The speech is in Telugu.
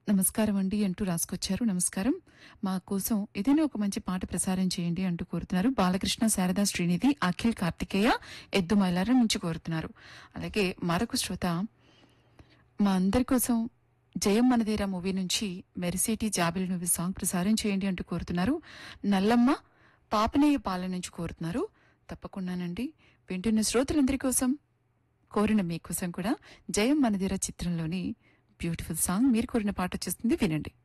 నమస్కారం అండి అంటూ రాసుకొచ్చారు నమస్కారం మా కోసం ఏదైనా ఒక మంచి పాట ప్రసారం చేయండి అంటూ కోరుతున్నారు బాలకృష్ణ శారదా శ్రీనిధి అఖిల్ కార్తికేయ ఎద్దు మైలారం నుంచి కోరుతున్నారు అలాగే మరొక శ్రోత మా అందరి కోసం జయం మనదేరా మూవీ నుంచి మెరిసేటి జాబిల్ నువ్వు సాంగ్ ప్రసారం చేయండి అంటూ కోరుతున్నారు నల్లమ్మ పాపనేయ పాలన నుంచి కోరుతున్నారు తప్పకుండానండి వింటున్న శ్రోతలందరి కోసం కోరిన మీకోసం కూడా జయం మనదిర చిత్రంలోని బ్యూటిఫుల్ సాంగ్ మీరు కోరిన పాట వచ్చేస్తుంది వినండి